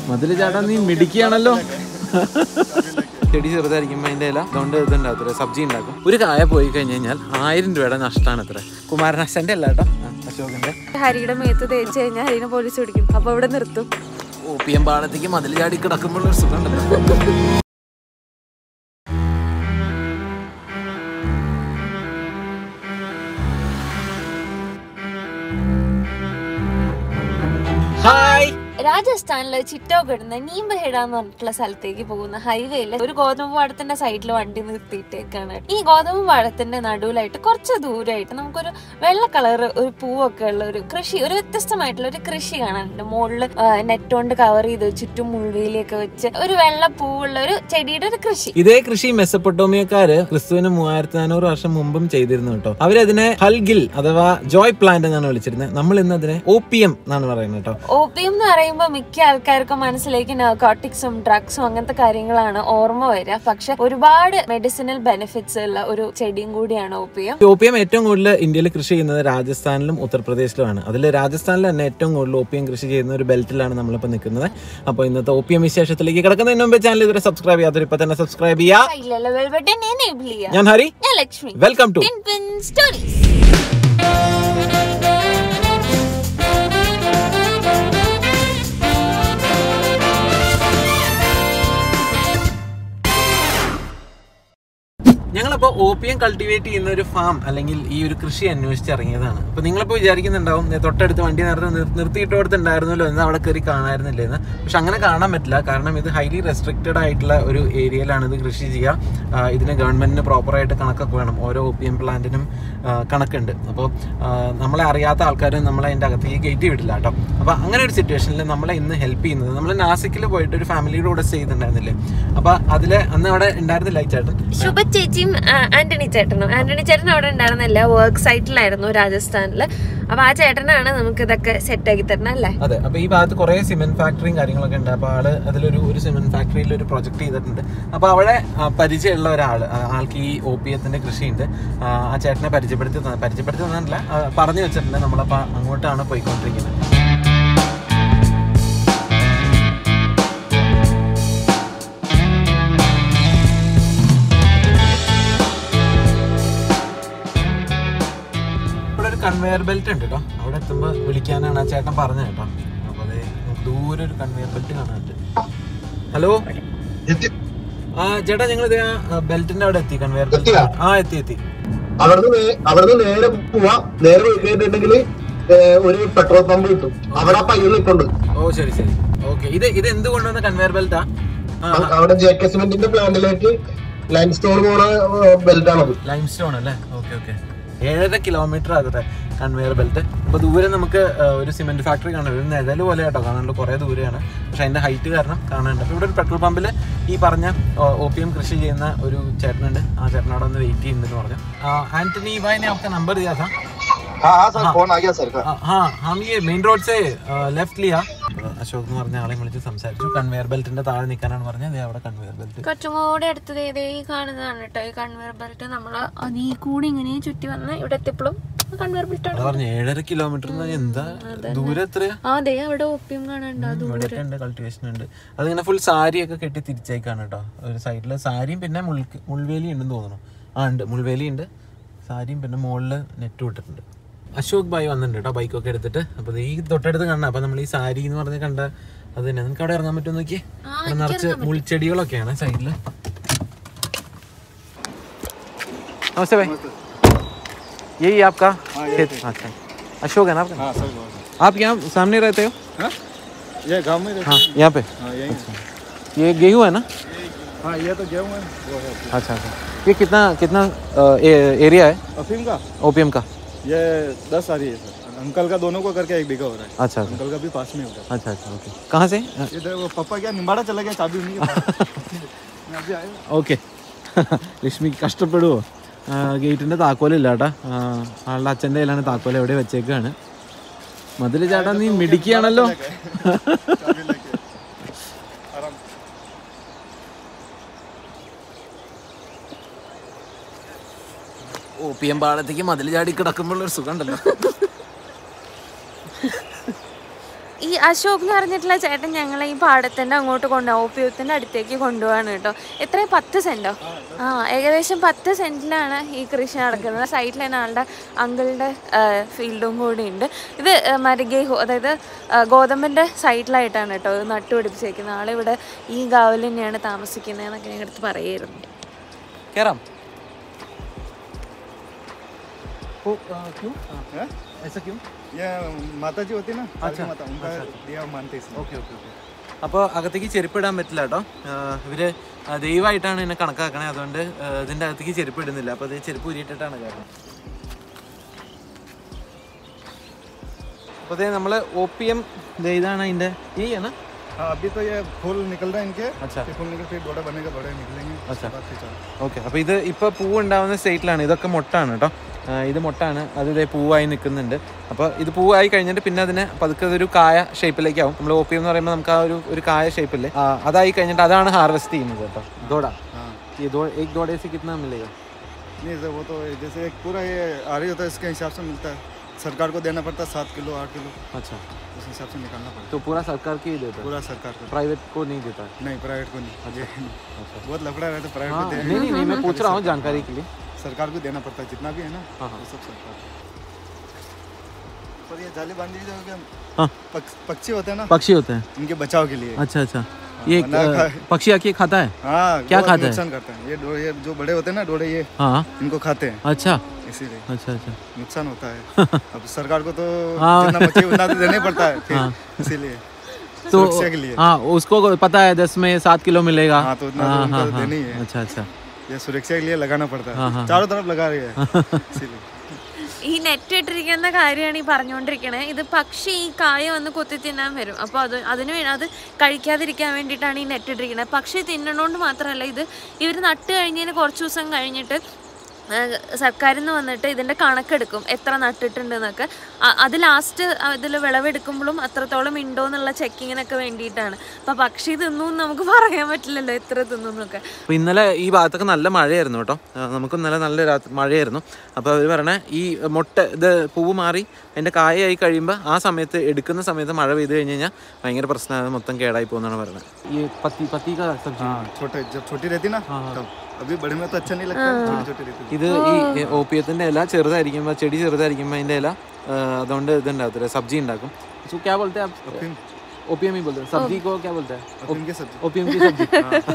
മതില് ചാടാൻ നീ മിടിക്കുകയാണല്ലോ ചെടി ചെറുതായിരിക്കുമ്പോൾ അതിൻ്റെ ഇല അതുകൊണ്ട് ഇതുണ്ടാകത്തില്ല സബ്ജി ഉണ്ടാക്കും ഒരു കായ പോയി കഴിഞ്ഞ് കഴിഞ്ഞാൽ ആയിരം രൂപയുടെ നഷ്ടമാണ് അത്ര കുമാരനാശന്റെ അല്ല കേട്ടോ ആ, അശോകിന്റെ ഹരിയുടെ മേത്ത് തേച്ച് കഴിഞ്ഞാൽ ഹരിനെ പോലീസ് പിടിക്കും അപ്പൊ ഇവിടെ നിർത്തും ഒ പി എം പാടത്തേക്ക് മതിൽ ചാടി കിടക്കുമ്പോൾ ഒരു സുഖം ഉണ്ടല്ലോ ഹായ് രാജസ്ഥാനിലെ ചിറ്റോഗഡിന്ന് നീംബഹേഡ എന്ന് പറഞ്ഞിട്ടുള്ള സ്ഥലത്തേക്ക് പോകുന്ന ഹൈവേയിൽ ഒരു ഗോതമ്പ് പാടത്തിന്റെ സൈഡിൽ വണ്ടി നിർത്തിയിട്ടേക്കാണ് ഈ ഗോതമ്പ് പാടത്തിന്റെ നടുവിലായിട്ട് കുറച്ച് ദൂരമായിട്ട് നമുക്കൊരു വെള്ള കളർ ഒരു പൂവൊക്കെ ഉള്ള ഒരു കൃഷി ഒരു വ്യത്യസ്തമായിട്ടുള്ള ഒരു കൃഷി കാണാനുണ്ട് മുകളിൽ നെറ്റ് കൊണ്ട് കവർ ചെയ്ത് ചുറ്റും മുൾവേലിയൊക്കെ വെച്ച് ഒരു വെള്ള പൂവുള്ള ഒരു ചെടിയുടെ ഒരു കൃഷി ഇതേ കൃഷി മെസ്സപ്പൊട്ടോമിയക്കാര് ക്രിസ്തുവിന് മൂവായിരത്തി നാനൂറ് വർഷം മുമ്പും ചെയ്തിരുന്നു കേട്ടോ അവരതിനെ ഹൽഗിൽ അഥവാ ജോയ് പ്ലാന്റ് എന്നാണ് വിളിച്ചിരുന്നത് നമ്മൾ ഇന്ന് അതിനെ ഒ പി എം എന്നാണ് പറയുന്നത് കേട്ടോ ഓപ്പിയം എന്ന് പറയുമ്പോൾ മിക്ക ആൾക്കാർക്കും മനസ്സിലേക്ക് നാർക്കോട്ടിക്സും ഡ്രഗ്സും അങ്ങനത്തെ കാര്യങ്ങളാണ് ഓർമ്മ വരിക പക്ഷെ ഒരുപാട് മെഡിസിനൽ ബെനിഫിറ്റ്സ് ഉള്ള ഒരു ചെടിയും കൂടിയാണ് ഓപ്പിയം ഓപ്പിയം ഏറ്റവും കൂടുതൽ ഇന്ത്യയിൽ കൃഷി ചെയ്യുന്നത് രാജസ്ഥാനിലും ഉത്തർപ്രദേശിലുമാണ് അതിൽ രാജസ്ഥാനിൽ തന്നെ ഏറ്റവും കൂടുതൽ ഓപ്പിയം കൃഷി ചെയ്യുന്ന ഒരു ബെൽറ്റിലാണ് നമ്മളിപ്പോൾ നിൽക്കുന്നത് അപ്പോൾ ഇന്നത്തെ ഓപ്പിയം വിശേഷത്തിലേക്ക് കിടക്കുന്നതിന് മുമ്പ് ചാനൽ ഇതുവരെ സബ്സ്ക്രൈബ് ചെയ്യാത്തവർ ഇപ്പൊ തന്നെ സബ്സ്ക്രൈബ് ചെയ്യാം സൈഡിലുള്ള ബെൽ ബട്ടൺ എനേബിൾ ചെയ്യുക ഞാൻ ഹരി ഞാൻ Lakshmi welcome to tin pin stories ഞങ്ങളപ്പോൾ ഓപ്പിയം കൾട്ടിവേറ്റ് ചെയ്യുന്ന ഒരു ഫാം അല്ലെങ്കിൽ ഈ ഒരു കൃഷി അന്വേഷിച്ച് ഇറങ്ങിയതാണ് അപ്പൊ നിങ്ങളിപ്പോൾ വിചാരിക്കുന്നുണ്ടാവും "ദേ തൊട്ടടുത്ത് വണ്ടി നേരത്തെ നിർ- നിർത്തിയിട്ട് കൊടുത്തുണ്ടായിരുന്നല്ലോ എന്ന് അവിടെ കയറി കാണായിരുന്നില്ല എന്ന് പക്ഷെ അങ്ങനെ കാണാൻ പറ്റില്ല കാരണം ഇത് ഹൈലി റെസ്ട്രിക്റ്റഡ് ആയിട്ടുള്ള ഒരു ഏരിയയിലാണ് ഇത് കൃഷി ചെയ്യുക ആ, ഇതിന് ഗവൺമെന്റിന് പ്രോപ്പറായിട്ട് കണക്കൊക്കെ വേണം ഓരോ ഒപ്പിയം പ്ലാന്റിനും ആ, കണക്കുണ്ട് അപ്പോൾ നമ്മളെ അറിയാത്ത ആൾക്കാർ നമ്മളെ അതിൻ്റെ അകത്തേക്ക് കയറ്റി വിടില്ല കേട്ടോ അപ്പോൾ അങ്ങനെ ഒരു സിറ്റുവേഷനിൽ നമ്മളെ ഇന്ന് ഹെൽപ്പ് ചെയ്യുന്നത് നമ്മൾ നാസിക്കിൽ പോയിട്ട് ഒരു ഫാമിലിയുടെ കൂടെ സ്റ്റേ ചെയ്തിട്ടുണ്ടായിരുന്നില്ലേ അപ്പോൾ അതിൽ അന്ന് അവിടെ ഉണ്ടായിരുന്നില്ല ഈ ചേട്ടൻ ശുഭ ചേച്ചിയും ആ, ആന്റണി ചേട്ടനും ആന്റണി ചേട്ടൻ അവിടെ ഉണ്ടായിരുന്നില്ല വർക്ക് സൈറ്റിലായിരുന്നു രാജസ്ഥാനിൽ അപ്പൊ ആ ചേട്ടനാണ് നമുക്ക് ഇതൊക്കെ സെറ്റ് ആക്കി തരണം അല്ലേ അതെ അപ്പൊ ഈ ഭാഗത്ത് കുറെ സിമെന്റ് ഫാക്ടറിയും കാര്യങ്ങളൊക്കെ ഉണ്ട് അപ്പൊ ആള് അതിലൊരു ഒരു സിമെന്റ് ഫാക്ടറിയിൽ ഒരു പ്രൊജക്ട് ചെയ്തിട്ടുണ്ട് അപ്പൊ അവിടെ ആ, പരിചയമുള്ള ഒരാള് ആ, ആൾക്ക് ഈ ഒ പി എത്തിന്റെ കൃഷിയുണ്ട് ആ, ആ ചേട്ടനെ പരിചയപ്പെടുത്തി തന്ന- പരിചയപ്പെടുത്തി തന്നില്ല ആ, പറഞ്ഞു വെച്ചിട്ടുണ്ട് നമ്മളപ്പോ അങ്ങോട്ടാണ് പോയിക്കൊണ്ടിരിക്കുന്നത് ഇവിടെ ഒരു കൺവെയർ ബെൽറ്റ് ഉണ്ട് കേട്ടോ അവിടെ എത്തുമ്പോ വിളിക്കാനാണ് ആ ചേട്ടൻ പറഞ്ഞത് കേട്ടോ അപ്പൊ അതെ ദൂരെ ഒരു കൺവെയർ ബെൽറ്റ് കാണാനുണ്ട് ഹലോ ആ ചേട്ടാ ഞങ്ങൾ ഇത് ആ ബെൽറ്റിന്റെ അവിടെ എത്തി കൺവെയർ ബെൽറ്റ് എത്തിയോ? ആ എത്തി എത്തി അവിടുന്ന് നേ- അവിടുന്ന് നേരെ പോവാ നേരെ പോയി കഴിഞ്ഞിട്ടുണ്ടെങ്കിൽ ഒരു പെട്രോൾ പമ്പ് കിട്ടും അവിടെ ആ പയ്യൻ നിൽക്കുന്നുണ്ട് ഓ ശരി ശരി ഓക്കെ ഇത് ഇത് എന്ത് കൊണ്ടുവന്ന കൺവെയർ ബെൽറ്റാ ആ അവിടെ ജെ കെ സിമെന്റിന്റെ പ്ലാന്റിലേക്ക് ലൈം സ്റ്റോൺ പോണ ബെൽറ്റ് ആണത് ലൈം സ്റ്റോൺ അല്ലേ ഓക്കെ ഓക്കെ ഏഴര കിലോമീറ്റർ ആകട്ടെ കൺവെയർ ബെൽറ്റ് അപ്പൊ ദൂരെ നമുക്ക് ആ, ഒരു സിമെന്റ് ഫാക്ടറി കാണാൻ ഒരു നിഴല് പോലെ കേട്ടോ കാണാനുള്ള കുറെ ദൂരെയാണ് പക്ഷെ അതിന്റെ ഹൈറ്റ് കാരണം കാണാനുണ്ട് അപ്പൊ ഇവിടെ ഒരു പെട്രോൾ പമ്പിൽ ഈ പറഞ്ഞ ഒ പി എം കൃഷി ചെയ്യുന്ന ഒരു ചേട്ടനുണ്ട് ആ ചേട്ടനോട് ഒന്ന് വെയിറ്റ് ചെയ്യുന്നുണ്ടെന്ന് പറഞ്ഞു ആ, ആന്റണി भाई ने आपका नंबर दिया था हाँ हाँ सर फोन आ गया सर का ആ, हाँ हम ये മെയിൻ റോഡ് से ലെഫ്റ്റ് लिया അശോക് എന്ന് പറഞ്ഞ ആളെ വിളിച്ച് സംസാരിച്ചു കൺവെയർ ബെൽറ്റിന്റെ താഴെ നിൽക്കാനാണ് പറഞ്ഞത് ദേ അവിടെ കൺവെയർ ബെൽറ്റ് കുറച്ചും കൂടെ അടുത്തത് ഇതേ ഈ കാണുന്നതാണ് കേട്ടോ ഈ കൺവെയർ ബെൽറ്റ് നമ്മൾ അതീ കൂടി ഇങ്ങനെ ചുറ്റി വന്ന് ഇവിടെ എത്തിയപ്പോഴും കൺവെയർ ബെൽറ്റ് ആണ് അത് പറഞ്ഞു ഏഴര കിലോമീറ്റർ എന്താ ദൂരം എത്രയാ ആ അതെ അവിടെ ഒപ്പിയും കാണാനുണ്ട് അത് ഇവിടെയൊക്കെ ഉണ്ട് കൾട്ടിവേഷൻ ഉണ്ട് അതിങ്ങനെ ഫുൾ സാരിയൊക്കെ കെട്ടി തിരിച്ചേക്കാണ് കേട്ടോ ഒരു സൈഡിൽ സാരിയും പിന്നെ മുൾ മുൾവേലി ഉണ്ടെന്ന് തോന്നുന്നു ആ ഉണ്ട് മുൾവേലി ഉണ്ട് സാരിയും പിന്നെ മുകളിൽ നെറ്റ് വിട്ടിട്ടുണ്ട് അശോക് ഭായി വന്നിട്ടുണ്ട് കേട്ടോ ബൈക്കൊക്കെ എടുത്തിട്ട് അപ്പോൾ ഈ തൊട്ടടുത്ത് കാണണം അപ്പോൾ നമ്മൾ ഈ സാരി എന്ന് പറഞ്ഞ് കണ്ട അത് തന്നെ നിങ്ങൾക്ക് അവിടെ ഇറങ്ങാൻ പറ്റുമോ നോക്കിയേ അവിടെ നിറച്ച് മുൾച്ചെടികളൊക്കെയാണ് സൈഡിൽ നമസ്തേ ഭായി यही आपका खेत अच्छा अशोक है ना आपका हाँ सर आप यहाँ सामने रहते हो हाँ ये गांव में रहते हाँ यहाँ पे हाँ यही ये गेहूँ है ना हाँ ये तो गेहूँ है वो है अच्छा अच्छा ये कितना कितना अ, ए- एरिया है अफीम का ओपीएम का ये दस आ रही है सर अंकल का दोनों को करके एक बीघा हो रहा है अच्छा अच्छा अंकल का भी पास में होगा अच्छा अच्छा ओके कहाँ से इधर वो पापा क्या निम्बाड़ा चला गया चाबी उन्हीं के पास मैं अभी आया ഓക്കെ ലക്ഷ്മി കഷ്ടപ്പെടുവോ ഗേറ്റിൻ്റെ താക്കോലില്ല കേട്ടാ ആ, ആളുടെ അച്ഛൻ്റെ കയ്യിലാണ് താക്കോൽ എവിടെ വെച്ചേക്കാണ് മതിൽ ചേട്ടാ നീ മിടിക്കുകയാണല്ലോ चाबी लेके आराम ഒ പി എം പാളത്തേക്ക് മതിൽ ചാടി കിടക്കുമ്പോൾ ഒരു സുഖം ഉണ്ടല്ലോ ഈ അശോക് എന്ന് പറഞ്ഞിട്ടുള്ള ചേട്ടൻ ഞങ്ങളെ ഈ പാടത്തിന്റെ അങ്ങോട്ട് കൊണ്ടുപോകും ഒപ്പിയത്തിന്റെ അടുത്തേക്ക് കൊണ്ടുപോകാണ് കേട്ടോ എത്രയും പത്ത് സെന്റോ ആ ഏകദേശം പത്ത് സെന്റിലാണ് ഈ കൃഷി നടക്കുന്നത് സൈഡിൽ തന്നെ ആളുടെ അങ്കിളുടെ ഫീൽഡും കൂടി ഉണ്ട് ഇത് ആ, മരഗേഹു അതായത് ആ, ഗോതമ്പിന്റെ സൈഡിലായിട്ടാണ് കേട്ടോ ഇത് നട്ടുപിടിപ്പിച്ചേക്കുന്നത് ആളിവിടെ ഈ ഗാവിൽ തന്നെയാണ് താമസിക്കുന്നതെന്നൊക്കെ ഞങ്ങളുടെ അടുത്ത് പറയായിരുന്നു കേറാം हैं? ऐसा क्यों ये माता जी होती है ना अच्छा माता उनका दिया मानते हैं इसमें। ഓക്കെ ഓക്കെ ഓക്കെ അപ്പോൾ അകത്തേക്ക് ചെരുപ്പ് ഇടാൻ പറ്റില്ല കേട്ടോ ആഹ് ഇവര് ആഹ് ദൈവമായിട്ടാണ് എന്നെ കണക്കാക്കണേ അതുകൊണ്ട് ആഹ് ഇതിന്റെ അകത്തേക്ക് ചെരുപ്പ് ഇടുന്നില്ല അപ്പോൾ അത് ചെരുപ്പ് ഉരിയിട്ടിട്ടാണ് കാരണം അപ്പോൾ അതേ നമ്മൾ ഒ പി എം ഇതാണ് അതിൻ്റെ ഈ ആണ് हाँ अभी तो ये फूल निकल रहे हैं इनके अच्छा। फिर फूल निकल फिर डोडा बनेगा बड़े निकलेंगे उसके अच्छा। बाद फिर चालू। ഓക്കെ അപ്പോൾ ഇത് ഇപ്പോൾ പൂവ് ഉണ്ടാവുന്ന സ്റ്റേറ്റിലാണ് ഇതൊക്കെ മൊട്ടാണ് കേട്ടോ ആഹ് ഇത് മൊട്ടാണ് അത് ഇതേ പൂവായി നിൽക്കുന്നുണ്ട് അപ്പോൾ ഇത് പൂവായി കഴിഞ്ഞിട്ട് പിന്നെ അതിനെ പതുക്കെ അതൊരു കായ ഷേപ്പിലേക്കാവും നമ്മൾ ഒ പി എന്ന് പറയുമ്പോൾ നമുക്ക് ആ ഒരു ഒരു കായ ഷേപ്പില്ലേ അതായി കഴിഞ്ഞിട്ട് അതാണ് ഹാർവെസ്റ്റ് ചെയ്യുന്നത് കേട്ടോ ദോട हाँ ये दो एक दौड़े से कितना मिलेगा नहीं सर वो तो जैसे एक पूरा ये आ रही होता है इसके हिसाब से मिलता है सरकार को देना पड़ता है सात किलो आठ किलो अच्छा उस हिसाब से निकालना पड़ता तो पूरा सरकार की ही देता है है पूरा सरकार को प्राइवेट को नहीं देता है नहीं प्राइवेट को नहीं ये नहीं। अच्छा बहुत लफड़ा रहता है प्राइवेट हाँ, को नहीं देना नहीं नहीं मैं पूछ रहा हूँ जानकारी के लिए सरकार को देना पड़ता है जितना भी है ना हाँ, हाँ। वो सब सरकार को पर ये जाली बांधी जो कि हाँ पक्ष- पक्षी होते हैं ना पक्षी होते हैं उनके बचाव के लिए अच्छा अच्छा ये वरना अ, खा- पक्षी आके खाता है हाँ क्या वो खाते हैं? नुकसान करते हैं ये डो- ये जो बड़े होते हैं ना डोड़े ये हाँ इनको खाते हैं अच्छा इसीलिए अच्छा अच्छा नुकसान होता है अब सरकार को तो हाँ। जितना बचे उतना तो देना ही पड़ता है फिर हाँ। इसीलिए तो सुरक्षा के लिए हाँ उसको पता है दस में सात किलो मिलेगा हाँ, तो उतना तो उनको देना ही है। अच्छा अच्छा ये सुरक्षा के लिए लगाना पड़ता हाँ, हाँ, है चारों तरफ लगा रही है इसीलिए ഈ നെറ്റ് ഇട്ടിരിക്കുന്ന കാര്യമാണ് ഈ പറഞ്ഞുകൊണ്ടിരിക്കണേ ഇത് പക്ഷി ഈ കായ വന്ന് കുത്തി തിന്നാൻ വരും അപ്പോൾ അത് അതിന് വേ അത് കഴിക്കാതിരിക്കാൻ വേണ്ടിയിട്ടാണ് ഈ നെറ്റ് ഇട്ടിരിക്കുന്നത് പക്ഷി തിന്നണോണ്ട് മാത്രമല്ല ഇത് ഇവർ നട്ട് കഴിഞ്ഞതിന് കുറച്ച് ദിവസം കഴിഞ്ഞിട്ട് സർക്കാരിൽ നിന്ന് വന്നിട്ട് ഇതിൻ്റെ കണക്കെടുക്കും എത്ര നട്ടിട്ടുണ്ട് എന്നൊക്കെ അ- അത് ലാസ്റ്റ് ഇതിൽ വിളവെടുക്കുമ്പോഴും അത്രത്തോളം ഉണ്ടോ എന്നുള്ള ചെക്കിങ്ങിനൊക്കെ വേണ്ടിയിട്ടാണ് അപ്പം പക്ഷി തിന്നു എന്ന് നമുക്ക് പറയാൻ പറ്റില്ലല്ലോ എത്ര തിന്നു എന്നൊക്കെ അപ്പോൾ ഇന്നലെ ഈ ഭാഗത്തൊക്കെ നല്ല മഴയായിരുന്നു കേട്ടോ ആ, നമുക്ക് ഇന്നലെ നല്ല രാത്രി മഴയായിരുന്നു അപ്പോൾ അവർ പറയണേ ഈ മുട്ട ഇത് പൂവ് മാറി അതിൻ്റെ കായായി കഴിയുമ്പോൾ ആ സമയത്ത് എടുക്കുന്ന സമയത്ത് മഴ പെയ്ത് കഴിഞ്ഞ് കഴിഞ്ഞാൽ ഭയങ്കര പ്രശ്നമാണ് മൊത്തം കേടായി പോകുന്നതാണ് പറയുന്നത് ഈ പത്തി പത്തി കാ സബ്ജി हाँ छोटे जब छोटी रहती ना हाँ, हाँ। तब अभी बड़े में तो अच्छा नहीं लगता छोटी छोटी रहती ഇത് ഈ ഓപ്പിയത്തിൻ്റെ ഇല ചെറുതായിരിക്കുമ്പോൾ ചെടി ചെറുതായിരിക്കുമ്പോൾ അതിൻ്റെ ഇല ആ, അതുകൊണ്ട് ഇത് ഉണ്ടാകത്തില്ല സബ്ജി ഉണ്ടാക്കും സോ ക്യാ ബോൾത്തെ आप अफीम ओपीएम ही बोलते हैं सब्जी को क्या बोलते हैं अफीम की सब्जी ओपीएम की सब्जी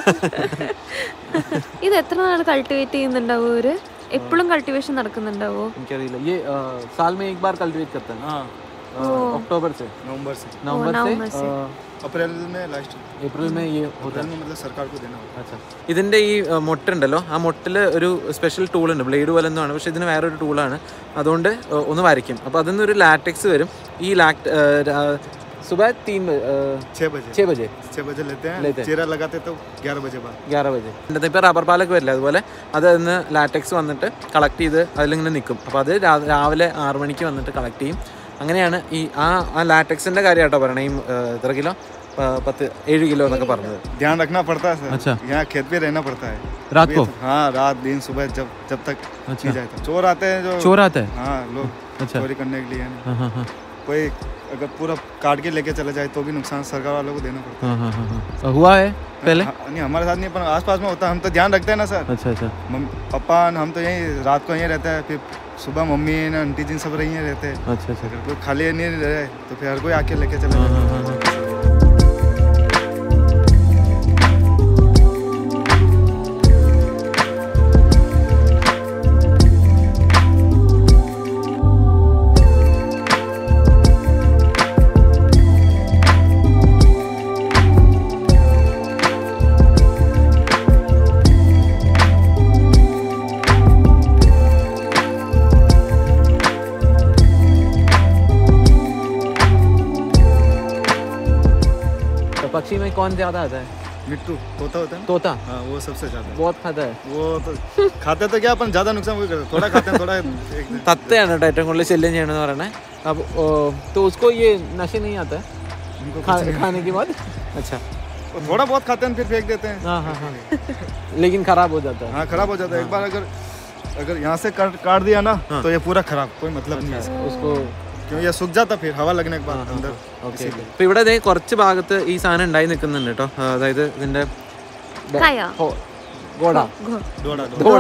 ഇത് എത്ര നാൾ കൾട്ടിവേറ്റ് ചെയ്യുന്നുണ്ടാവോ ഇവര് എപ്പോഴും കൾട്ടിവേഷൻ നടക്കുന്നുണ്ടാവോ എനിക്കറിയില്ല ये अ, साल में एक बार कल्टीवेट करते हैं हाँ अ, अक्टूबर से नवंबर से नवंबर नवंबर से से। अ, अप्रैल में लास्ट ഏപ്രിൽ में ये होता अप्रैल है में मतलब सरकार को देना होता അച്ഛാ ഇതിൻ്റെ ഈ അഹ്, മൊട്ടുണ്ടല്ലോ ആ മൊട്ടിൽ ഒരു സ്പെഷ്യൽ ടൂൾ ഉണ്ട് ബ്ലേഡ് പോലെ എന്തോ ആണ് പക്ഷേ ഇതിന് വേറൊരു ടൂളാണ് അതുകൊണ്ട് അഹ്, ഒന്ന് വരയ്ക്കും അപ്പോൾ അതിൽ നിന്നൊരു ലാറ്റക്സ് വരും ഈ ലാക്ട് സുബ തീൻ है छः बजे ഛേ ബജെ छः बजे लेते हैं लेते हैं। चेरा लगाते तो ग्यारह बजे बाद ഗ്യാറ ബജെ എൻ്റെ ഇപ്പോൾ റബ്ബർ പാലൊക്കെ വരില്ല അതുപോലെ അത് അതിന് ലാറ്റക്സ് വന്നിട്ട് കളക്ട് ചെയ്ത് അതിലിങ്ങനെ നിൽക്കും അപ്പോൾ അത് രാ- രാവിലെ ആറ് മണിക്ക് വന്നിട്ട് കളക്ട് ചെയ്യും അങ്ങനെയാണ് ഈ ആ ആ ലാറ്റക്സിൻ്റെ കാര്യം കേട്ടോ പറയണേ ഈ അഹ്, എത്ര കിലോ പ- പത്ത് ഏഴ് കിലോ എന്നൊക്കെ പറഞ്ഞത് ध्यान रखना पड़ता है अच्छा। सर यहाँ खेत पे रहना पड़ता है रात को हाँ रात दिन सुबह जब जब तक अच्छा। की जाए तक चोर आते हैं जो चोर आता है हाँ लोग अच्छा। चोरी करने के लिए है ना। हाँ हाँ हाँ कोई अगर पूरा काट के लेके चला जाए तो भी नुकसान सरकार वालों को देना पड़ता हाँ हाँ हाँ हाँ हुआ है है पहले हाँ, नहीं हमारे साथ नहीं पर आस पास में होता है हम तो ध्यान रखते हैं ना सर अच्छा अच्छा मम- पापा हम तो यहीं रात को यहीं रहते हैं फिर सुबह मम्मी ना आंटी जी सब यहीं रहते हैं अच्छा अच्छा अगर कोई खाली नहीं रहे तो फिर हर कोई आके लेके चला हाँ जाए हाँ हाँ हाँ तो पक्षी में कौन ज्यादा आता है मिट्टू तोता होता है ना तोता हाँ वो सबसे ज्यादा बहुत खाता है वो तो खाते तो क्या अपन ज्यादा नुकसान वही करते थोड़ा खाते हैं थोड़ा एक दिन തത്തയാണ് കേട്ടോ ഏറ്റവും കൂടുതൽ ശല്യം ചെയ്യണമെന്ന് പറയണേ അപ്പോൾ तो उसको ये नशे नहीं आता है उनको खा, कुछ नहीं खाने के बाद अच्छा वो थोड़ा बहुत खाते हैं फिर फेंक देते हैं हाँ हाँ हाँ लेकिन खराब हो जाता है हाँ खराब हो जाता है एक बार अगर अगर यहाँ से काट काट दिया ना तो ये पूरा खराब कोई मतलब नहीं है इसका। उसको क्यों ये सूख जाता फिर हवा लगने के बाद अंदर ഓക്കെ അപ്പൊ ഇവിടെ ദേ കുറച്ച് ഭാഗത്ത് ഈ സാധനം ഉണ്ടായി നിൽക്കുന്നുണ്ട് കേട്ടോ അതായത് ഇതിന്റെ കായോ? ഹോ- ഗോഡ डोड़ा ഗോഡ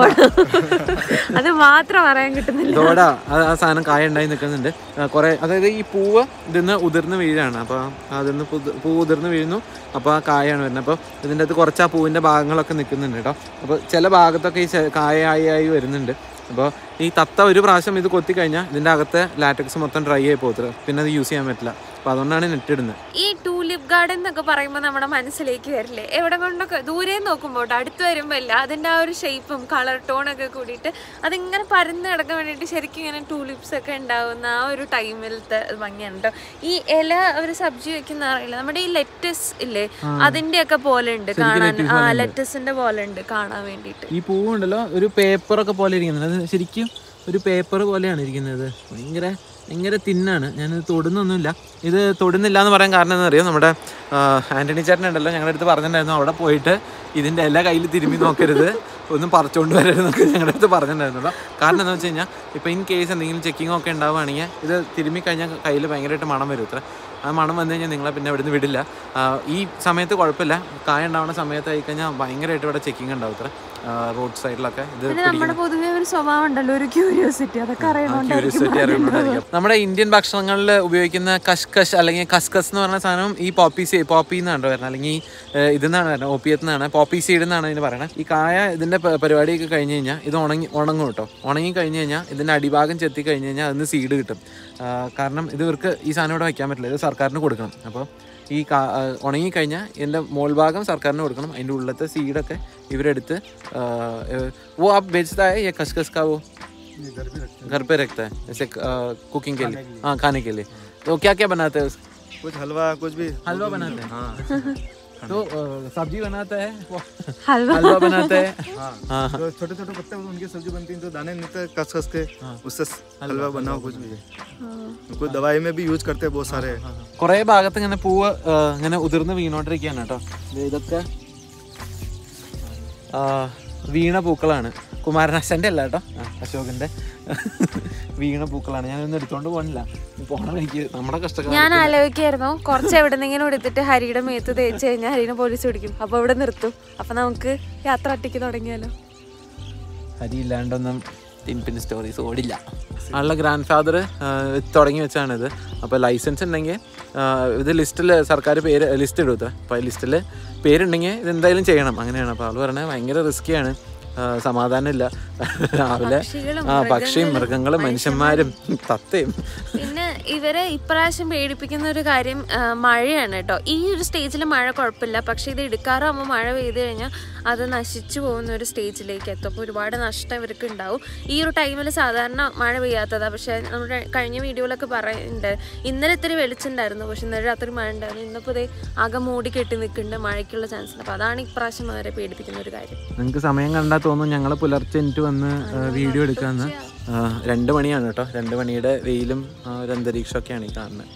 അത് മാത്രം പറയാൻ കിട്ടുന്നില്ല ഗോഡ അത് ആ സാധനം കായ ഉണ്ടായി നിൽക്കുന്നുണ്ട് ആ, കുറെ അതായത് ഈ പൂവ് ഇതിന്ന് ഉതിർന്ന് വീഴാണ് അപ്പോൾ അതിന്ന് പുത്- പൂ ഉതിർന്ന് വീഴുന്നു അപ്പോൾ ആ കായാണ് വരുന്നത് അപ്പോൾ ഇതിൻ്റെ അകത്ത് കുറച്ച് ആ പൂവിൻ്റെ ഭാഗങ്ങളൊക്കെ നിൽക്കുന്നുണ്ട് കേട്ടോ അപ്പോൾ ചില ഭാഗത്തൊക്കെ ഈ ചെ- കായായി ആയി വരുന്നുണ്ട് അപ്പോൾ ഈ തത്ത ഒരു പ്രാവശ്യം ഇത് കൊത്തി കഴിഞ്ഞാൽ ഇതിൻ്റെ അകത്തെ ലാറ്റക്സ് മൊത്തം ഡ്രൈ ആയി പോകത്തില്ല പിന്നെ അത് യൂസ് ചെയ്യാൻ പറ്റില്ല അപ്പോൾ അതുകൊണ്ടാണ് നെറ്റ് ഇടുന്നത് ഈ ടൂലിപ്പ് ഗാർഡൻ എന്നൊക്കെ പറയുമ്പോൾ നമ്മുടെ മനസ്സിലേക്ക് വരില്ലേ എവിടെ കൊണ്ടൊക്കെ ദൂരെ നോക്കുമ്പോൾ അടുത്ത് വരുമ്പോൾ ഇല്ല അതിൻ്റെ ആ ഒരു ഷേപ്പും കളർ ടോണൊക്കെ കൂടിയിട്ട് അതിങ്ങനെ പരന്ന് കിടക്കാൻ വേണ്ടിയിട്ട് ശരിക്കും ഇങ്ങനെ ടൂലിപ്സ് ഒക്കെ ഉണ്ടാവുന്ന ആ ഒരു ടൈമിലത്തെ ഭംഗിയാണ് കേട്ടോ ഈ ഇല ഒരു സബ്ജി വെക്കുന്ന അറിയില്ല നമ്മുടെ ഈ ലെറ്റസ് ഇല്ലേ അതിന്റെ ഒക്കെ പോലെ ഉണ്ട് കാണാൻ ആ ലെറ്റസിന്റെ പോലെ ഉണ്ട് കാണാൻ വേണ്ടിയിട്ട് ഈ പൂവുണ്ടല്ലോ ഒരു പേപ്പറൊക്കെ പോലെ ഇരിക്കുന്നുണ്ട് അത് ശരിക്കും ഒരു പേപ്പർ പോലെയാണ് ഇരിക്കുന്നത് ഭയങ്കര ഭയങ്കര തിന്നാണ് ഞാനിത് തൊടുന്നൊന്നുമില്ല ഇത് തൊടുന്നില്ല എന്ന് പറയാൻ കാരണം എന്താ അറിയോ നമ്മുടെ ആ, ആന്റണി ചേട്ടൻ ഉണ്ടല്ലോ ഞങ്ങളുടെ അടുത്ത് പറഞ്ഞിട്ടുണ്ടായിരുന്നു അവിടെ പോയിട്ട് ഇതിൻ്റെ എല്ലാ കയ്യിൽ തിരുമ്പി നോക്കരുത് ഒന്നും പറിച്ചുകൊണ്ട് വരരുതെന്നൊക്കെ ഞങ്ങളുടെ അടുത്ത് പറഞ്ഞിട്ടുണ്ടായിരുന്നല്ലോ കാരണം എന്താ വെച്ച് കഴിഞ്ഞാൽ ഇപ്പോൾ ഇൻ കേസ് എന്തെങ്കിലും ചെക്കിംഗ് ഒക്കെ ഉണ്ടാവുകയാണെങ്കിൽ ഇത് തിരുമ്മി കഴിഞ്ഞാൽ കയ്യിൽ ഭയങ്കരമായിട്ട് മണം വരും ഇത്ര ആ മണം വന്നു കഴിഞ്ഞാൽ നിങ്ങളെ പിന്നെ ഇവിടുന്ന് വിടില്ല ആ, ഈ സമയത്ത് കുഴപ്പമില്ല കായ ഉണ്ടാവുന്ന സമയത്ത് ആയി കഴിഞ്ഞാൽ ഭയങ്കരമായിട്ട് ഇവിടെ ചെക്കിംഗ് ഉണ്ടാവും ഇത്ര റോഡ് സൈഡിലൊക്കെ ഇത് പിന്നെ നമ്മുടെ പൊതുവെ ഒരു സ്വഭാവം ഉണ്ടല്ലോ ഒരു ക്യൂരിയോസിറ്റി അതൊക്കെ ക്യൂരിയോസിറ്റി അറിയുന്നുണ്ടായിരിക്കും നമ്മുടെ ഇന്ത്യൻ ഭക്ഷണങ്ങളിൽ ഉപയോഗിക്കുന്ന കഷ്കഷ് അല്ലെങ്കിൽ കസ്കസ് എന്ന് പറഞ്ഞ സാധനം ഈ പോപ്പി സീ പോപ്പി എന്നാണ് വരുന്നത് അല്ലെങ്കിൽ ഏഹ്, ഇതെന്നാണ് വരുന്നത് ഓപ്പിയത്ത് നിന്നാണ് പോപ്പി സീഡ് എന്നാണ് ഇതിന് പറയുന്നത് ഈ കായ ഇതിന്റെ പ- പരിപാടിയൊക്കെ കഴിഞ്ഞ് കഴിഞ്ഞാൽ ഇത് ഉണങ്ങി ഉണങ്ങും കേട്ടോ ഉണങ്ങി കഴിഞ്ഞ് കഴിഞ്ഞാൽ ഇതിന്റെ അടിഭാഗം ചെത്തി കഴിഞ്ഞ് കഴിഞ്ഞാൽ അതിന് സീഡ് കിട്ടും ആ, കാരണം ഇത് ഇവർക്ക് ഈ സാധനം ഇവിടെ വയ്ക്കാൻ പറ്റില്ല ഇത് സർക്കാരിന് കൊടുക്കണം അപ്പോൾ ഈ കാ ഉണങ്ങി കഴിഞ്ഞാൽ ഇതിൻ്റെ മോൾ ഭാഗം സർക്കാരിന് കൊടുക്കണം അതിൻ്റെ ഉള്ളത്തെ സീഡൊക്കെ ഇവരെടുത്ത് ആ, ഏഹ്, वो आप बेचता है ये खसखस का वो घर पे रखता है जैसे कुकिंग के लिए हाँ खाने के लिए तो क्या क्या बनाते हैं उसका कुछ हलवा कुछ भी हलवा बनाते हैं हाँ तो अ, सब्जी बनाता है वो ഹൽവ हलवा बनाता है हाँ जो छोटे छोटे पत्ते होते हैं, उनकी सब्जी बनती है जो दाने निकलते हैं कस कस के उससे हलवा बनाओ कुछ भी कोई दवाई में भी यूज करते हैं बहुत सारे കുറേ ഭാഗത്ത് ഇങ്ങനെ പൂവ് ആ, ഇങ്ങനെ ഉതിർന്ന് വീണോണ്ടിരിക്കുകയാണ് കേട്ടോ ദേ ഇതൊക്കെ ആ, വീണ പൂക്കളാണ് കുമാരനാശന്റെ അല്ല കേട്ടോ ആ, അശോകന്റെ വീണ പൂക്കളാണ് ഞാനൊന്നും എടുത്തോണ്ട് പോകണില്ല പോണ വഴിക്ക് നമ്മുടെ കഷ്ടക്കാർ ഞാൻ ആലോചിക്കായിരുന്നു കുറച്ച് എവിടെന്നെങ്കിലും എടുത്തിട്ട് ഹരിയുടെ മേത്ത് തേച്ച് കഴിഞ്ഞാൽ ഹരിനെ പോലീസ് പിടിക്കും അപ്പൊ ഇവിടെ നിർത്തും അപ്പൊ നമുക്ക് യാത്ര ഒറ്റയ്ക്ക് തുടങ്ങിയാലോ അരി ഇല്ലാണ്ടൊന്നും ടിൻപിൻ സ്റ്റോറീസ് ഓടില്ല ആളുടെ ഗ്രാൻഡ് ഫാദർ തുടങ്ങി വെച്ചാണിത് അപ്പോൾ ലൈസൻസ് ഉണ്ടെങ്കിൽ ആ, ഇത് ലിസ്റ്റിൽ സർക്കാർ പേര് ലിസ്റ്റ് ഇടും ഇത്ര അപ്പോൾ ലിസ്റ്റിൽ പേരുണ്ടെങ്കിൽ ഇത് എന്തായാലും ചെയ്യണം അങ്ങനെയാണ് അപ്പോൾ ആൾ പറഞ്ഞത് ഭയങ്കര റിസ്ക്കിയാണ് സമാധാനമില്ല രാവിലെ പക്ഷികളും ആ പക്ഷിയും മൃഗങ്ങളും മനുഷ്യന്മാരും തത്തയും പിന്നെ ഇവരെ ഇപ്രാവശ്യം പേടിപ്പിക്കുന്ന ഒരു കാര്യം ആ, മഴയാണ് കേട്ടോ ഈ ഒരു സ്റ്റേജിൽ മഴ കുഴപ്പമില്ല പക്ഷെ ഇത് എടുക്കാറാകുമ്പോൾ മഴ പെയ്തു കഴിഞ്ഞാൽ അത് നശിച്ചു പോകുന്ന ഒരു സ്റ്റേജിലേക്ക് എത്തും അപ്പോൾ ഒരുപാട് നഷ്ടം ഇവർക്ക് ഉണ്ടാവും ഈ ഒരു ടൈമിൽ സാധാരണ മഴ പെയ്യാത്തതാണ് പക്ഷെ നമ്മുടെ കഴിഞ്ഞ വീഡിയോയിലൊക്കെ പറയുന്നുണ്ട് ഇന്നലെ ഇത്തിരി വെളിച്ചുണ്ടായിരുന്നു പക്ഷെ ഇന്നലെ രാത്രി മഴ ഉണ്ടായിരുന്നു ഇന്നിപ്പോൾ ഇതേ ആകെ മൂടി കെട്ടി നിൽക്കുന്നുണ്ട് മഴയ്ക്കുള്ള ചാൻസ് ഉണ്ട് അപ്പോൾ അതാണ് ഇപ്രാവശ്യം അവരെ പേടിപ്പിക്കുന്ന ഒരു കാര്യം നിങ്ങൾക്ക് സമയം കണ്ടാൽ തോന്നും ഞങ്ങൾ പുലർച്ചെ എനിക്ക് വന്ന് വീഡിയോ എടുക്കാമെന്ന് ആ, രണ്ട് മണിയാണ് കേട്ടോ രണ്ട് മണിയുടെ വെയിലും ആ, ഒരു അന്തരീക്ഷമൊക്കെയാണ് ഈ കാണുന്നത്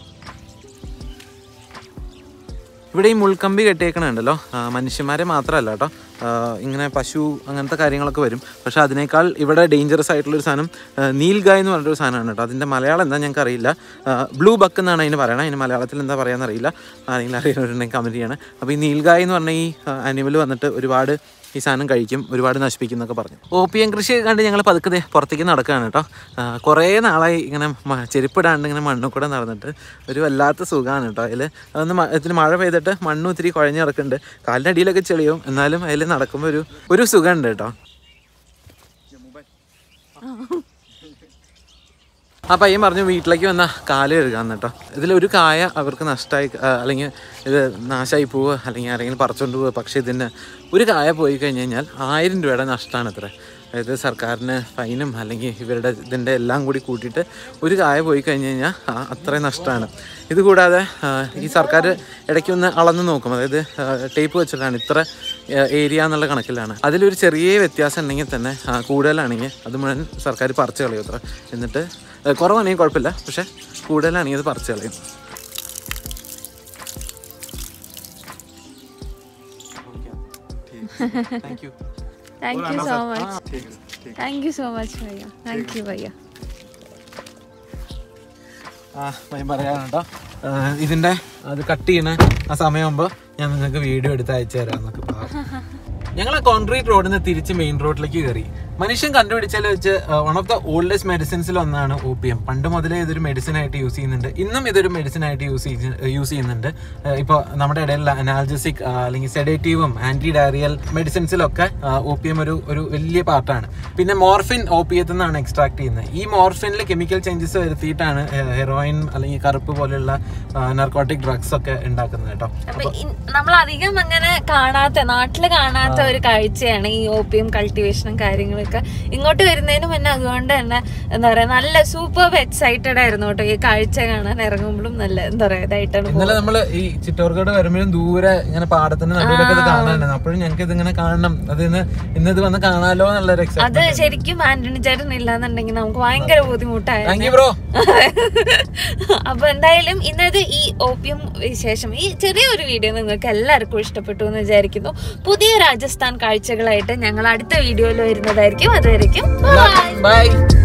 ഇവിടെ ഈ മുൾക്കമ്പി കെട്ടിയേക്കണുണ്ടല്ലോ ആ, മനുഷ്യന്മാരെ മാത്രമല്ല കേട്ടോ ആ, ഇങ്ങനെ പശു അങ്ങനത്തെ കാര്യങ്ങളൊക്കെ വരും പക്ഷെ അതിനേക്കാൾ ഇവിടെ ഡേഞ്ചറസ് ആയിട്ടുള്ളൊരു സാധനം ആ, നീൽഗായ് എന്ന് പറഞ്ഞൊരു സാധനമാണ് കേട്ടോ അതിൻ്റെ മലയാളം എന്താ ഞങ്ങൾക്ക് അറിയില്ല ബ്ലൂ ബക്ക് എന്നാണ് അതിന് പറയണത് അതിന് മലയാളത്തിൽ എന്താ പറയാന്ന് അറിയില്ല ആരെങ്കിലും അറിയുന്നവരുണ്ടെങ്കിൽ കമൻറ്റ് ചെയ്യണം അപ്പോൾ ഈ നീൽഗായ് എന്ന് പറഞ്ഞ ഈ ആനിമൽ വന്നിട്ട് ഒരുപാട് ഈ സാധനം കഴിക്കും ഒരുപാട് നശിപ്പിക്കും എന്നൊക്കെ പറഞ്ഞു ഓപ്പിയം കൃഷി കണ്ട് ഞങ്ങൾ പതുക്കെ ദേ പുറത്തേക്ക് നടക്കുകയാണ് കേട്ടോ ആ, കുറേ നാളായി ഇങ്ങനെ മ- ചെരുപ്പിടാണ്ട് ഇങ്ങനെ മണ്ണിൽ കൂടെ നടന്നിട്ട് ഒരു വല്ലാത്ത സുഖമാണ് കേട്ടോ അതിൽ അതൊന്ന് മ- ഇതിന് മഴ പെയ്തിട്ട് മണ്ണും ഇത്തിരി കുഴഞ്ഞ് കിടക്കുന്നുണ്ട് കാലിൻ്റെ അടിയിലൊക്കെ ചെളിയും എന്നാലും അതിൽ നടക്കുമ്പോൾ ഒരു ഒരു സുഖമുണ്ട് കേട്ടോ ആ പയ്യൻ പറഞ്ഞു വീട്ടിലേക്ക് വന്ന കാല് കഴുകാന്ന് കേട്ടോ ഇതിലൊരു കായ അവർക്ക് നഷ്ടമായി അല്ലെങ്കിൽ ഇത് നാശമായി പോവുക അല്ലെങ്കിൽ ആരെങ്കിലും പറിച്ചുകൊണ്ട് പോവുക പക്ഷേ ഇതിന് ഒരു കായ പോയി കഴിഞ്ഞ് കഴിഞ്ഞാൽ ആയിരം രൂപയുടെ നഷ്ടമാണ് അത്ര അതായത് സർക്കാരിന് ഫൈനും അല്ലെങ്കിൽ ഇവരുടെ ഇതിൻ്റെ എല്ലാം കൂടി കൂട്ടിയിട്ട് ഒരു കായ പോയി കഴിഞ്ഞ് കഴിഞ്ഞാൽ ആ, അത്രയും നഷ്ടമാണ് ഇത് കൂടാതെ ആ, ഈ സർക്കാർ ഇടയ്ക്ക് ഒന്ന് അളന്ന് നോക്കും അതായത് ടേപ്പ് വെച്ചിട്ടാണ് ഇത്ര ഏരിയ എന്നുള്ള കണക്കിലാണ് അതിലൊരു ചെറിയ വ്യത്യാസം ഉണ്ടെങ്കിൽ തന്നെ ആ, കൂടുതലാണെങ്കിൽ അത് മുഴുവൻ സർക്കാർ പറിച്ച് കളയും അത്ര എന്നിട്ട് ആ, കുറവാണെങ്കിൽ കുഴപ്പമില്ല പക്ഷെ കൂടുതലാണെങ്കിൽ അത് പറിച്ച് കളയും thank you thank you so much thank you so much ഭയ്യ താങ്ക് യു ഭയ്യ ആ ഞാൻ പറയാം കേട്ടോ ആ, ഇതിന്റെ അത് കട്ട് ചെയ്യണ ആ സമയമാകുമ്പോൾ ഞാൻ നിങ്ങൾക്ക് വീഡിയോ എടുത്ത് അയച്ചു തരാം എന്നൊക്കെ പറഞ്ഞു ഞങ്ങൾ കോൺക്രീറ്റ് റോഡിൽ നിന്ന് തിരിച്ച് മെയിൻ റോഡിലേക്ക് കയറി മനുഷ്യൻ കണ്ടുപിടിച്ചതിൽ വെച്ച് വൺ ഓഫ് ദ ഓൾഡസ്റ്റ് മെഡിസിൻസിൽ ഒന്നാണ് ഒ പി എം പണ്ട് മുതലേ ഇതൊരു മെഡിസിൻ ആയിട്ട് യൂസ് ചെയ്യുന്നുണ്ട് ഇന്നും ഇതൊരു മെഡിസിൻ ആയിട്ട് യൂസ് യൂസ് ചെയ്യുന്നുണ്ട് ഇപ്പോൾ നമ്മുടെ ഇടയിൽ അനാൽജസിക് അല്ലെങ്കിൽ സെഡേറ്റീവും ആന്റി ഡയറിയൽ മെഡിസിൻസിലൊക്കെ ഒ പി എം ഒരു ഒരു വലിയ പാർട്ടാണ് പിന്നെ മോർഫിൻ ഒ പി എത്തിൽ നിന്നാണ് എക്സ്ട്രാക്ട് ചെയ്യുന്നത് ഈ മോർഫിനിൽ കെമിക്കൽ ചേഞ്ചസ് വരുത്തിയിട്ടാണ് ഹെറോയിൻ അല്ലെങ്കിൽ കറുപ്പ് പോലെയുള്ള നർക്കോട്ടിക് ഡ്രഗ്സ് ഒക്കെ ഉണ്ടാക്കുന്നത് കേട്ടോ അപ്പൊ നമ്മൾ അധികം അങ്ങനെ കാണാത്ത നാട്ടില് കാണാത്ത ഒരു കാഴ്ചയാണ് ഈ ഓപ്പിയം കൾട്ടിവേഷനും കാര്യങ്ങളൊക്കെ ഇങ്ങോട്ട് വരുന്നതിന് മുന്നേ അതുകൊണ്ട് തന്നെ എന്താ പറയാ നല്ല സൂപ്പർ എക്സൈറ്റഡ് ആയിരുന്നു കേട്ടോ ഈ കാഴ്ച കാണാൻ ഇറങ്ങുമ്പോഴും നല്ല എന്താ പറയാ ഇതായിട്ടാണ് ഇന്നലെ നമ്മള് ഈ ചിറ്റോർക്കോട് വരുമ്പോഴും ദൂരെ ഇങ്ങനെ പാടത്തിന്റെ നടുവിലൊക്കെ ഇത് കാണാനുണ്ട് അപ്പോഴും ഞങ്ങൾക്ക് ഇത് ഇങ്ങനെ കാണണം അത് ഇന്ന് ഇന്ന് ഇത് വന്ന് കാണാലോ എന്നുള്ളൊരു അത് എക്സൈറ്റ്മെന്റ് ശരിക്കും ആന്റണി ചേട്ടൻ ഇല്ലാന്നുണ്ടെങ്കിൽ നമുക്ക് ഭയങ്കര ബുദ്ധിമുട്ടായിരുന്നു താങ്ക് യു ബ്രോ അപ്പൊ എന്തായാലും ഇന്നത്തെ ഈ ഓപ്പിയം വിശേഷം ഈ ചെറിയൊരു വീഡിയോ നിങ്ങൾക്ക് എല്ലാവർക്കും ഇഷ്ടപ്പെട്ടു എന്ന് വിചാരിക്കുന്നു പുതിയ രാജസ്ഥാൻ കാഴ്ചകളായിട്ട് ഞങ്ങൾ അടുത്ത വീഡിയോയിൽ വരുന്നതായിരിക്കും അതുവരെയ്ക്കും ബൈ ബൈ